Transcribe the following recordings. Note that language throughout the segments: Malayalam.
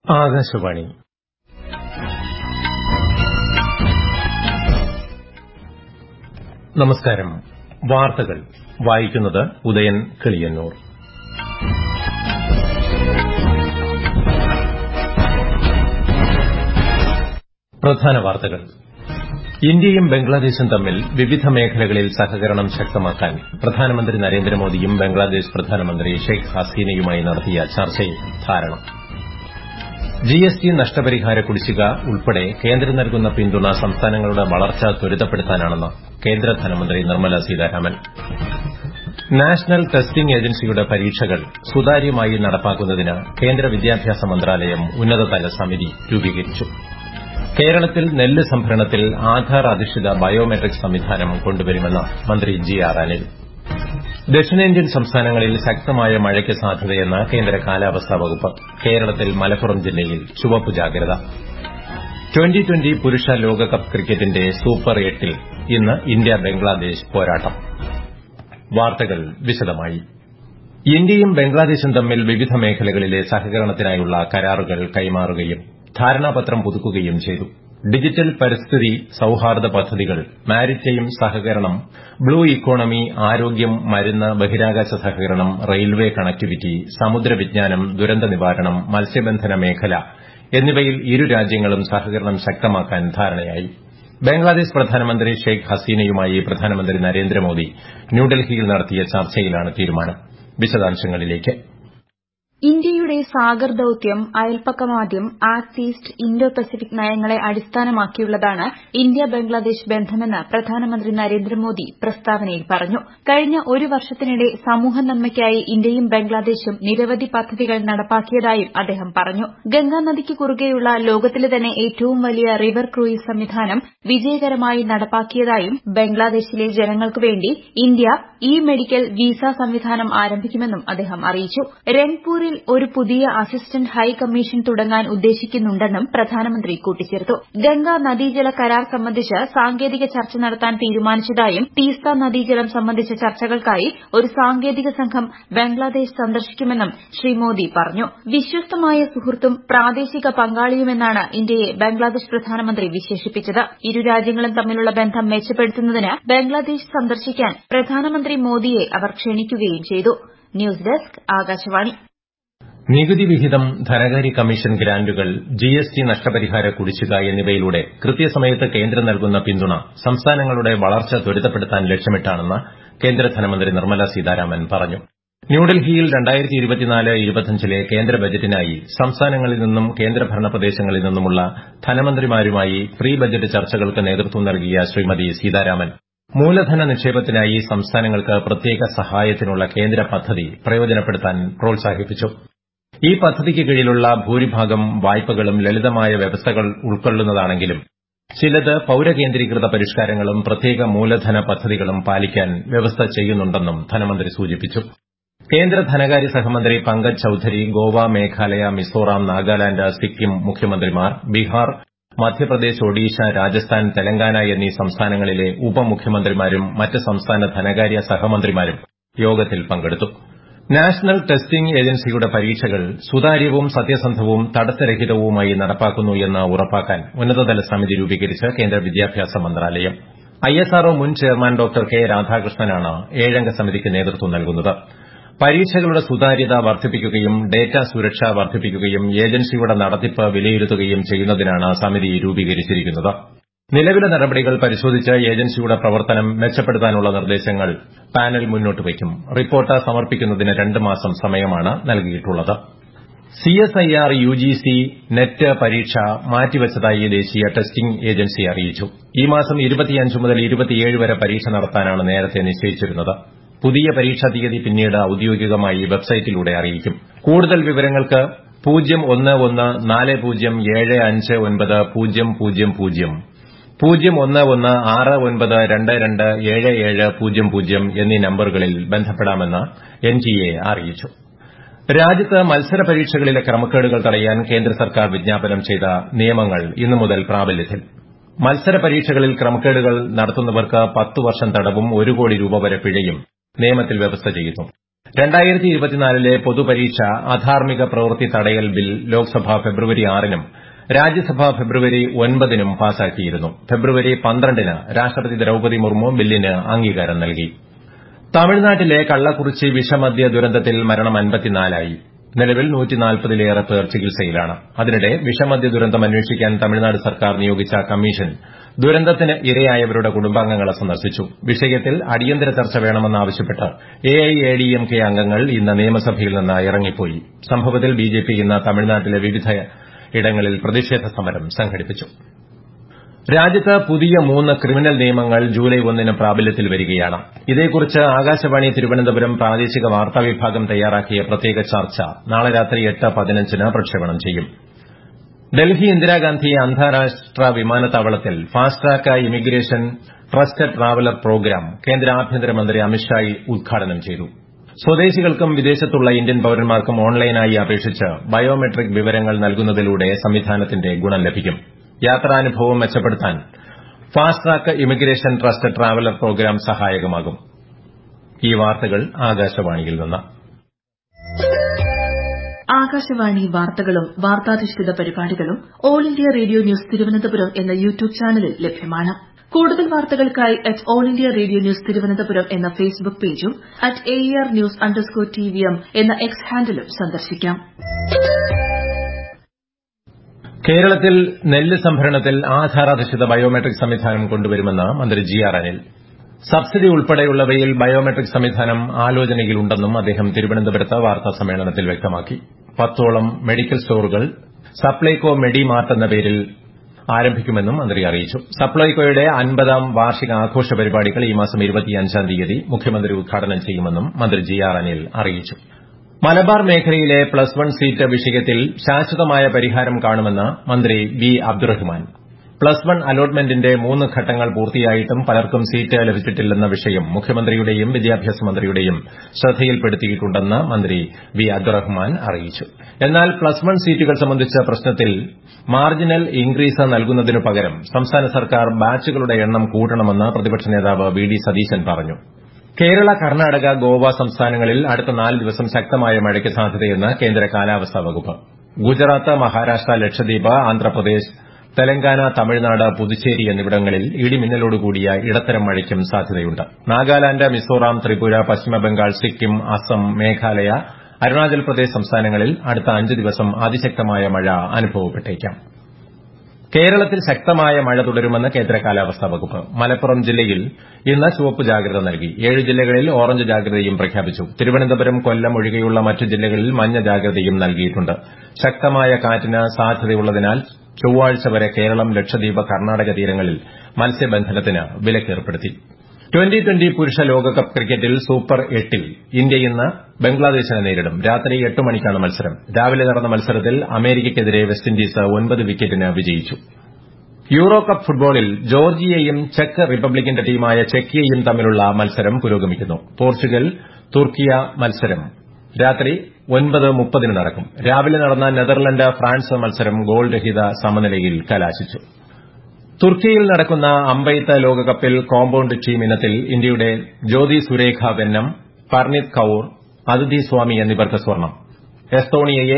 ആകാശവാണി നമസ്കാരം വാർത്തകൾ വായിക്കുന്നത് ഉദയൻ കിളിയന്നൂർ പ്രധാന വാർത്തകൾ ഇന്ത്യയും ബംഗ്ലാദേശും തമ്മിൽ വിവിധ മേഖലകളിൽ സഹകരണം ശക്തമാക്കാൻ പ്രധാനമന്ത്രി നരേന്ദ്രമോദിയും ബംഗ്ലാദേശ് പ്രധാനമന്ത്രി ഷെയ്ഖ് ഹസീനയുമായി നടത്തിയ ചർച്ചയിൽ ധാരണ ജിഎസ്ടി നഷ്ടപരിഹാര കുടിശ്ശിക ഉൾപ്പെടെ കേന്ദ്രം നൽകുന്ന പിന്തുണ സംസ്ഥാനങ്ങളുടെ വളർച്ച ത്വരിതപ്പെടുത്താനാണെന്ന് കേന്ദ്ര ധനമന്ത്രി നിർമ്മല സീതാരാമൻ നാഷണൽ ടെസ്റ്റിംഗ് ഏജൻസിയുടെ പരീക്ഷകൾ സുതാര്യമായി നടപ്പാക്കുന്നതിന് കേന്ദ്ര വിദ്യാഭ്യാസ മന്ത്രാലയം ഉന്നതതല സമിതി രൂപീകരിച്ചു കേരളത്തിൽ നെല്ല് സംഭരണത്തിൽ ആധാർ അധിഷ്ഠിത ബയോമെട്രിക് സംവിധാനം കൊണ്ടുവരുമെന്ന് മന്ത്രി ജി ആർ അനിൽ ദക്ഷിണേന്ത്യൻ സംസ്ഥാനങ്ങളിൽ ശക്തമായ മഴയ്ക്ക് സാധ്യതയെന്ന് കേന്ദ്ര കാലാവസ്ഥാ വകുപ്പ് കേരളത്തിൽ മലപ്പുറം ജില്ലയിൽ ചുവപ്പ് ജാഗ്രത ട്വന്റി ട്വന്റി പുരുഷ ലോകകപ്പ് ക്രിക്കറ്റിന്റെ സൂപ്പർ എട്ടിൽ ഇന്ന് ഇന്ത്യ ബംഗ്ലാദേശ് പോരാട്ടം വാർത്തകൾ വിശദമായി ഇന്ത്യയും ബംഗ്ലാദേശും തമ്മിൽ വിവിധ മേഖലകളിലെ സഹകരണത്തിനായുള്ള കരാറുകൾ കൈമാറുകയും ധാരണാപത്രം പുതുക്കുകയും ചെയ്തു ഡിജിറ്റൽ പരിസ്ഥിതി സൌഹാർദ്ദ പദ്ധതികൾ മാരിടൈം സഹകരണം ബ്ലൂ ഇക്കോണമി ആരോഗ്യം മരുന്ന് ബഹിരാകാശ സഹകരണം റെയിൽവേ കണക്ടിവിറ്റി സമുദ്രവിജ്ഞാനം ദുരന്ത നിവാരണം മത്സ്യബന്ധന മേഖല എന്നിവയിൽ ഇരു രാജ്യങ്ങളും സഹകരണം ശക്തമാക്കാൻ ധാരണയായി ബംഗ്ലാദേശ് പ്രധാനമന്ത്രി ഷെയ്ഖ് ഹസീനയുമായി പ്രധാനമന്ത്രി നരേന്ദ്രമോദി ന്യൂഡൽഹിയിൽ നടത്തിയ ചർച്ചയിലാണ് തീരുമാനം വിശദാംശങ്ങളിലേക്ക് ഇന്ത്യയുടെ സാഗർ ദൌത്യം അയൽപക്കമാദ്യം ആക്ട് ഈസ്റ്റ് ഇന്തോ പസഫിക് നയങ്ങളെ അടിസ്ഥാനമാക്കിയുള്ളതാണ് ഇന്ത്യ ബംഗ്ലാദേശ് ബന്ധമെന്ന് പ്രധാനമന്ത്രി നരേന്ദ്രമോദി പ്രസ്താവനയിൽ പറഞ്ഞു കഴിഞ്ഞ ഒരു വർഷത്തിനിടെ സമൂഹ നന്മയ്ക്കായി ഇന്ത്യയും ബംഗ്ലാദേശും നിരവധി പദ്ധതികൾ നടപ്പാക്കിയതായും അദ്ദേഹം പറഞ്ഞു ഗംഗാനദിക്ക് കുറുകെയുള്ള ലോകത്തിലെ തന്നെ ഏറ്റവും വലിയ റിവർ ക്രൂയിസ് സംവിധാനം വിജയകരമായി നടപ്പാക്കിയതായും ബംഗ്ലാദേശിലെ ജനങ്ങൾക്കുവേണ്ടി ഇന്ത്യ ഇ മെഡിക്കൽ വീസ സംവിധാനം ആരംഭിക്കുമെന്നും അദ്ദേഹം അറിയിച്ചു രംഗ്പൂരിൽ ഒരു പുതിയ അസിസ്റ്റന്റ് ഹൈ കമ്മീഷൻ തുടങ്ങാൻ ഉദ്ദേശിക്കുന്നുണ്ടെന്നും പ്രധാനമന്ത്രി കൂട്ടിച്ചേർത്തു ഗംഗ നദീജല കരാർ സംബന്ധിച്ച് സാങ്കേതിക ചർച്ച നടത്താൻ തീരുമാനിച്ചതായും തീസ്ത നദീജലം സംബന്ധിച്ച ചർച്ചകൾക്കായി ഒരു സാങ്കേതിക സംഘം ബംഗ്ലാദേശ് സന്ദർശിക്കുമെന്നും ശ്രീ മോദി പറഞ്ഞു വിശ്വസ്തമായ സുഹൃത്തും പ്രാദേശിക പങ്കാളിയുമെന്നാണ് ഇന്ത്യയെ ബംഗ്ലാദേശ് പ്രധാനമന്ത്രി വിശേഷിപ്പിച്ചത് ഇരു രാജ്യങ്ങളും തമ്മിലുള്ള ബന്ധം മെച്ചപ്പെടുത്തുന്നതിന് ബംഗ്ലാദേശ് സന്ദർശിക്കാൻ പ്രധാനമന്ത്രി മോദിയെ അവർ ക്ഷണിക്കുകയും ചെയ്തു ന്യൂസ് ഡെസ്ക് ആകാശവാണി നികുതി വിഹിതം ധനകാര്യ കമ്മീഷൻ ഗ്രാന്റുകൾ ജിഎസ്ടി നഷ്ടപരിഹാര കുടിശ്ശിക എന്നിവയിലൂടെ കൃത്യസമയത്ത് കേന്ദ്രം നൽകുന്ന പിന്തുണ സംസ്ഥാനങ്ങളുടെ വളർച്ച ത്വരിതപ്പെടുത്താൻ ലക്ഷ്യമിട്ടാണെന്ന് കേന്ദ്ര ധനമന്ത്രി നിർമ്മല സീതാരാമൻ പറഞ്ഞു ന്യൂഡൽഹിയിൽ ലെ കേന്ദ്ര ബജറ്റിനായി സംസ്ഥാനങ്ങളിൽ നിന്നും കേന്ദ്രഭരണ പ്രദേശങ്ങളിൽ നിന്നുമുള്ള ധനമന്ത്രിമാരുമായി പ്രീ ബജറ്റ് ചർച്ചകൾക്ക് നേതൃത്വം നൽകിയ ശ്രീമതി സീതാരാമൻ മൂലധന നിക്ഷേപത്തിനായി സംസ്ഥാനങ്ങൾക്ക് പ്രത്യേക സഹായത്തിനുള്ള കേന്ദ്ര പദ്ധതി പ്രയോജനപ്പെടുത്താൻ പ്രോത്സാഹിപ്പിച്ചു ഈ പദ്ധതിക്ക് കീഴിലുള്ള ഭൂരിഭാഗം വായ്പകളും ലളിതമായ വ്യവസ്ഥകൾ ഉൾക്കൊള്ളുന്നതാണെങ്കിലും ചിലത് പൌരകേന്ദ്രീകൃത പരിഷ്കാരങ്ങളും പ്രത്യേക മൂലധന പദ്ധതികളും പാലിക്കാൻ വ്യവസ്ഥ ചെയ്യുന്നുണ്ടെന്നും ധനമന്ത്രി സൂചിപ്പിച്ചു കേന്ദ്ര ധനകാര്യ സഹമന്ത്രി പങ്കജ് ചൌധരി ഗോവ മേഘാലയ മിസോറാം നാഗാലാന്റ് സിക്കിം മുഖ്യമന്ത്രിമാർ ബീഹാർ മധ്യപ്രദേശ് ഒഡീഷ രാജസ്ഥാൻ തെലങ്കാന എന്നീ സംസ്ഥാനങ്ങളിലെ ഉപമുഖ്യമന്ത്രിമാരും മറ്റ് സംസ്ഥാന ധനകാര്യ സഹമന്ത്രിമാരും യോഗത്തിൽ പങ്കെടുത്തു നാഷണൽ ടെസ്റ്റിംഗ് ഏജൻസിയുടെ പരീക്ഷകൾ സുതാര്യവും സത്യസന്ധവും തടസ്സരഹിതവുമായി നടപ്പാക്കുന്നു എന്ന് ഉറപ്പാക്കാൻ ഉന്നതതല സമിതി രൂപീകരിച്ച് കേന്ദ്ര വിദ്യാഭ്യാസ മന്ത്രാലയം ഐഎസ്ആർഒ മുൻ ചെയർമാൻ ഡോക്ടർ കെ രാധാകൃഷ്ണനാണ് ഏഴംഗ സമിതിക്ക് നേതൃത്വം നൽകുന്നത് പരീക്ഷകളുടെ സുതാര്യത വർദ്ധിപ്പിക്കുകയും ഡേറ്റ സുരക്ഷ വർദ്ധിപ്പിക്കുകയും ഏജൻസിയുടെ നടത്തിപ്പ് വിലയിരുത്തുകയും ചെയ്യുന്നതിനാണ് സമിതി രൂപീകരിച്ചിരിക്കുന്നത് നിലവിലെ നടപടികൾ പരിശോധിച്ച് ഏജൻസിയുടെ പ്രവർത്തനം മെച്ചപ്പെടുത്താനുള്ള നിർദ്ദേശങ്ങൾ പാനൽ മുന്നോട്ട് വയ്ക്കും റിപ്പോർട്ട് സമർപ്പിക്കുന്നതിന് രണ്ട് മാസം സമയമാണ് നൽകിയിട്ടുള്ളത് സിഎസ്ഐആർ യുജിസി നെറ്റ് പരീക്ഷ മാറ്റിവച്ചതായി ദേശീയ ടെസ്റ്റിംഗ് ഏജൻസി അറിയിച്ചു ഈ മാസം മുതൽ വരെ പരീക്ഷ നടത്താനാണ് നേരത്തെ നിശ്ചയിച്ചിരുന്നത് പുതിയ പരീക്ഷാ തീയതി പിന്നീട് ഔദ്യോഗികമായി വെബ്സൈറ്റിലൂടെ അറിയിക്കും കൂടുതൽ വിവരങ്ങൾക്ക് പൂജ്യം ഒന്ന് ഒന്ന് നാല് പൂജ്യം ഏഴ് അഞ്ച് ഒൻപത് പൂജ്യം പൂജ്യം പൂജ്യം പൂജ്യം ഒന്ന് ഒന്ന് ആറ് ഒൻപത് രണ്ട് രണ്ട് ഏഴ് ഏഴ് പൂജ്യം പൂജ്യം എന്നീ നമ്പറുകളിൽ ബന്ധപ്പെടാമെന്ന് എൻടിഎ അറിയിച്ചു രാജ്യത്ത് മത്സര പരീക്ഷകളിലെ ക്രമക്കേടുകൾ തടയാൻ കേന്ദ്ര സർക്കാർ വിജ്ഞാപനം ചെയ്ത നിയമങ്ങൾ ഇന്നു മുതൽ പ്രാബല്യത്തിൽ മത്സര പരീക്ഷകളിൽ ക്രമക്കേടുകൾ നടത്തുന്നവർക്ക് പത്ത് വർഷം തടവും ഒരു കോടി രൂപ വരെ പിഴയും നിയമത്തിൽ വ്യവസ്ഥ ചെയ്യുന്നു രണ്ടായിരത്തി ഇരുപത്തിനാലിലെ പൊതുപരീക്ഷ അധാർമിക പ്രവൃത്തി തടയൽ ബിൽ ലോക്സഭ ഫെബ്രുവരി ആറിനും രാജ്യസഭ ഫെബ്രുവരി ഒൻപതിനും പാസാക്കിയിരുന്നു ഫെബ്രുവരി പന്ത്രണ്ടിന് രാഷ്ട്രപതി ദ്രൌപതി മുർമു ബില്ലിന് അംഗീകാരം നൽകി തമിഴ്നാട്ടിലെ കള്ളക്കുറിച്ചി വിഷമദ്യ ദുരന്തത്തിൽ മരണം അൻപത്തിനാലായി നിലവിൽ നൂറ്റിനാൽപ്പതിലേറെ പേർ ചികിത്സയിലാണ് അതിനിടെ വിഷമദ്യ ദുരന്തം അന്വേഷിക്കാൻ തമിഴ്നാട് സർക്കാർ നിയോഗിച്ച കമ്മീഷൻ ദുരന്തത്തിന് ഇരയായവരുടെ കുടുംബാംഗങ്ങളെ സന്ദർശിച്ചു വിഷയത്തിൽ അടിയന്തര ചർച്ച വേണമെന്നാവശ്യപ്പെട്ട് എഐഎഡിഎംകെ അംഗങ്ങൾ ഇന്ന് നിയമസഭയിൽ നിന്ന് ഇറങ്ങിപ്പോയി സംഭവത്തിൽ ബിജെപി ഇന്ന് തമിഴ്നാട്ടിലെ വിവിധ ഇടങ്ങളിൽ പ്രതിഷേധ സമരം സംഘടിപ്പിച്ചു രാജ്യത്ത് പുതിയ മൂന്ന് ക്രിമിനൽ നിയമങ്ങൾ ജൂലൈ ഒന്നിന് പ്രാബല്യത്തിൽ വരികയാണ് ഇതേക്കുറിച്ച് ആകാശവാണി തിരുവനന്തപുരം പ്രാദേശിക വാർത്താ വിഭാഗം തയ്യാറാക്കിയ പ്രത്യേക ചർച്ച നാളെ രാത്രി എട്ട് പതിനഞ്ചിന് പ്രക്ഷേപണം ചെയ്യും ഡൽഹി ഇന്ദിരാഗാന്ധി അന്താരാഷ്ട്ര വിമാനത്താവളത്തിൽ Fastrack immigration trusted traveller programme കേന്ദ്ര ആഭ്യന്തരമന്ത്രി അമിത്ഷാ ഉദ്ഘാടനം ചെയ്തു സ്വദേശികൾക്കും വിദേശത്തുള്ള ഇന്ത്യൻ പൌരന്മാർക്കും ഓൺലൈനായി അപേക്ഷിച്ച് ബയോമെട്രിക് വിവരങ്ങൾ നൽകുന്നതിലൂടെ സംവിധാനത്തിന്റെ ഗുണം ലഭിക്കും യാത്രാനുഭവം മെച്ചപ്പെടുത്താൻ fast track immigration trusted traveller programme സഹായകമാകും ഈ വാർത്തകൾ ആകാശവാണിയിൽ നിന്ന് ആകാശവാണി വാർത്തകളും വാർത്താധിഷ്ഠിത പരിപാടികളും all India radio news Thiruvananthapuram എന്ന യൂട്യൂബ് ചാനലിൽ ലഭ്യമാണ് കൂടുതൽ വാർത്തകൾക്കായി at all India radio news Thiruvananthapuram എന്ന ഫേസ്ബുക്ക് പേജും at A R news underscore T V M എന്ന എക്സ് ഹാൻഡിലും സന്ദർശിക്കാം കേരളത്തിൽ നെല്ല് സംഭരണത്തിൽ ആധാരാധിഷ്ഠിത ബയോമെട്രിക് സംവിധാനം കൊണ്ടുവരുമെന്ന് മന്ത്രി ജി ആർ അനിൽ സബ്സിഡി ഉൾപ്പെടെയുള്ളവയിൽ ബയോമെട്രിക് സംവിധാനം ആലോചനയിലുണ്ടെന്നും അദ്ദേഹം തിരുവനന്തപുരത്ത് വാർത്താ സമ്മേളനത്തിൽ വ്യക്തമാക്കി പത്തോളം മെഡിക്കൽ സ്റ്റോറുകൾ സപ്ലൈകോ മെഡി മാർട്ട് എന്ന പേരിൽ ആരംഭിക്കുമെന്നും മന്ത്രി അറിയിച്ചു സപ്ലൈകോയുടെ അൻപതാം വാർഷിക ആഘോഷ പരിപാടികൾ ഈ മാസം ഇരുപത്തിയഞ്ചാം തീയതി മുഖ്യമന്ത്രി ഉദ്ഘാടനം ചെയ്യുമെന്നും മന്ത്രി ജി ആർ അനിൽ അറിയിച്ചു മലബാർ മേഖലയിലെ പ്ലസ് വൺ സീറ്റ് വിഷയത്തിൽ ശാശ്വതമായ പരിഹാരം കാണുമെന്ന് മന്ത്രി വി അബ്ദുറഹ്മാൻ പ്ലസ് വൺ അലോട്ട്മെന്റിന്റെ മൂന്ന് ഘട്ടങ്ങൾ പൂർത്തിയായിട്ടും പലർക്കും സീറ്റ് ലഭിച്ചിട്ടില്ലെന്ന വിഷയം മുഖ്യമന്ത്രിയുടെയും വിദ്യാഭ്യാസ മന്ത്രിയുടെയും ശ്രദ്ധയിൽപ്പെടുത്തിയിട്ടുണ്ടെന്ന് മന്ത്രി വി അബ്ദുറഹ്മാൻ അറിയിച്ചു എന്നാൽ പ്ലസ് വൺ സീറ്റുകൾ സംബന്ധിച്ച പ്രശ്നത്തിൽ മാർജിനൽ ഇൻക്രീസ് നൽകുന്നതിനു പകരം സംസ്ഥാന സർക്കാർ ബാച്ചുകളുടെ എണ്ണം കൂട്ടണമെന്ന് പ്രതിപക്ഷ നേതാവ് വി ഡി സതീശൻ പറഞ്ഞു കേരള കർണാടക ഗോവ സംസ്ഥാനങ്ങളിൽ അടുത്ത നാല് ദിവസം ശക്തമായ മഴയ്ക്ക് സാധ്യതയെന്ന് കേന്ദ്ര കാലാവസ്ഥാ വകുപ്പ് ഗുജറാത്ത് മഹാരാഷ്ട്ര ലക്ഷദ്വീപ് ആന്ധ്രാപ്രദേശ് തെലങ്കാന തമിഴ്നാട് പുതുച്ചേരി എന്നിവിടങ്ങളിൽ ഇടിമിന്നലോടുകൂടിയ ഇടത്തരം മഴയ്ക്കും സാധ്യതയുണ്ട് നാഗാലാന്റ് മിസോറാം ത്രിപുര പശ്ചിമബംഗാൾ സിക്കിം അസം മേഘാലയ അരുണാചൽ പ്രദേശ് സംസ്ഥാനങ്ങളിൽ അടുത്ത അഞ്ച് ദിവസം അതിശക്തമായ മഴ അനുഭവപ്പെട്ടേക്കാം കേരളത്തിൽ ശക്തമായ മഴ തുടരുമെന്ന് കേന്ദ്ര കാലാവസ്ഥാ വകുപ്പ് മലപ്പുറം ജില്ലയിൽ ഇന്ന് ചുവപ്പ് ജാഗ്രത നൽകി ഏഴ് ജില്ലകളിൽ ഓറഞ്ച് ജാഗ്രതയും പ്രഖ്യാപിച്ചു തിരുവനന്തപുരം കൊല്ലം ഒഴികെയുള്ള മറ്റ് ജില്ലകളിൽ മഞ്ഞ ജാഗ്രതയും നൽകിയിട്ടുണ്ട് ശക്തമായ കാറ്റിന് സാധ്യതയുള്ളതിനാൽ ചൊവ്വാഴ്ച വരെ കേരളം ലക്ഷദ്വീപ് കർണാടക തീരങ്ങളിൽ മത്സ്യബന്ധനത്തിന് വിലക്കേർപ്പെടുത്തി ട്വന്റി ട്വന്റി പുരുഷ ലോകകപ്പ് ക്രിക്കറ്റിൽ സൂപ്പർ എട്ടിൽ ഇന്ത്യ ഇന്ന് ബംഗ്ലാദേശിനെ നേരിടും രാത്രി എട്ട് മണിക്കാണ് മത്സരം രാവിലെ നടന്ന മത്സരത്തിൽ അമേരിക്കയ്ക്കെതിരെ വെസ്റ്റ് ഇൻഡീസ് ഒൻപത് വിക്കറ്റിന് വിജയിച്ചു യൂറോ കപ്പ് ഫുട്ബോളിൽ ജോർജിയയും ചെക്ക് റിപ്പബ്ലിക്കിന്റെ ടീമായ ചെക്കിയയും തമ്മിലുള്ള മത്സരം പുരോഗമിക്കുന്നു പോർച്ചുഗൽ തുർക്കിയ മത്സരം രാത്രി ഒൻപത് മുപ്പതിന് നടക്കും രാവിലെ നടന്ന നെതർലന്റ് ഫ്രാൻസ് മത്സരം ഗോൾ രഹിത സമനിലയിൽ കലാശിച്ചു തുർക്കിയിൽ നടക്കുന്ന അമ്പെയ്ത്ത് ലോകകപ്പിൽ കോമ്പൌണ്ട് ടീം ഇനത്തിൽ ഇന്ത്യയുടെ ജ്യോതി സുരേഖ വെന്നം പർണിത് കൌർ അതിഥി സ്വാമി എന്നിവർക്ക് സ്വർണം എസ്തോണിയയെ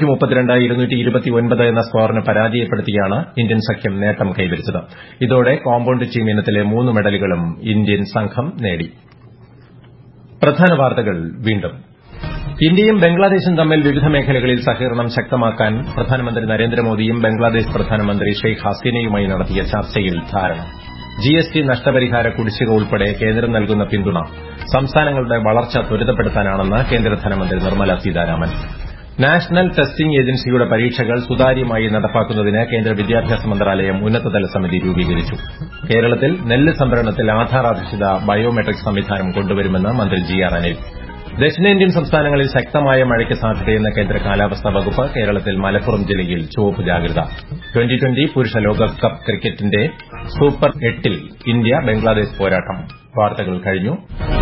എന്ന സ്കോറിന് പരാജയപ്പെടുത്തിയാണ് ഇന്ത്യൻ സഖ്യം നേട്ടം കൈവരിച്ചത് ഇതോടെ കോമ്പൌണ്ട് ടീം ഇനത്തിലെ മൂന്ന് മെഡലുകളും ഇന്ത്യൻ സംഘം നേടി പ്രധാന വാർത്തകൾ വീണ്ടും ഇന്ത്യയും ബംഗ്ലാദേശും തമ്മിൽ വിവിധ മേഖലകളിൽ സഹകരണം ശക്തമാക്കാൻ പ്രധാനമന്ത്രി നരേന്ദ്രമോദിയും ബംഗ്ലാദേശ് പ്രധാനമന്ത്രി ഷെയ്ഖ് ഹസീനയുമായി നടത്തിയ ചർച്ചയിൽ ധാരണ ജിഎസ്ടി നഷ്ടപരിഹാര കുടിശ്ശിക ഉൾപ്പെടെ കേന്ദ്രം നൽകുന്ന പിന്തുണ സംസ്ഥാനങ്ങളുടെ വളർച്ച ത്വരിതപ്പെടുത്താനാണെന്ന് കേന്ദ്ര ധനമന്ത്രി നിർമ്മല സീതാരാമൻ നാഷണൽ ടെസ്റ്റിംഗ് ഏജൻസിയുടെ പരീക്ഷകൾ സുതാര്യമായി നടപ്പാക്കുന്നതിന് കേന്ദ്ര വിദ്യാഭ്യാസ മന്ത്രാലയം ഉന്നതതല സമിതി രൂപീകരിച്ചു കേരളത്തിൽ നെല്ല് സംഭരണത്തിൽ ആധാറാധിഷ്ഠിത ബയോമെട്രിക് സംവിധാനം കൊണ്ടുവരുമെന്ന് മന്ത്രി ജി ആർ അനിൽ ദക്ഷിണേന്ത്യൻ സംസ്ഥാനങ്ങളിൽ ശക്തമായ മഴയ്ക്ക് സാധ്യതയെന്ന കേന്ദ്ര കാലാവസ്ഥാ വകുപ്പ് കേരളത്തിൽ മലപ്പുറം ജില്ലയിൽ ചുവപ്പ് ജാഗ്രത ട്വന്റി ട്വന്റി പുരുഷ ലോകകപ്പ് ക്രിക്കറ്റിന്റെ സൂപ്പർ എട്ടിൽ ഇന്ത്യ ബംഗ്ലാദേശ് പോരാട്ടം വാർത്തകൾ കഴിഞ്ഞു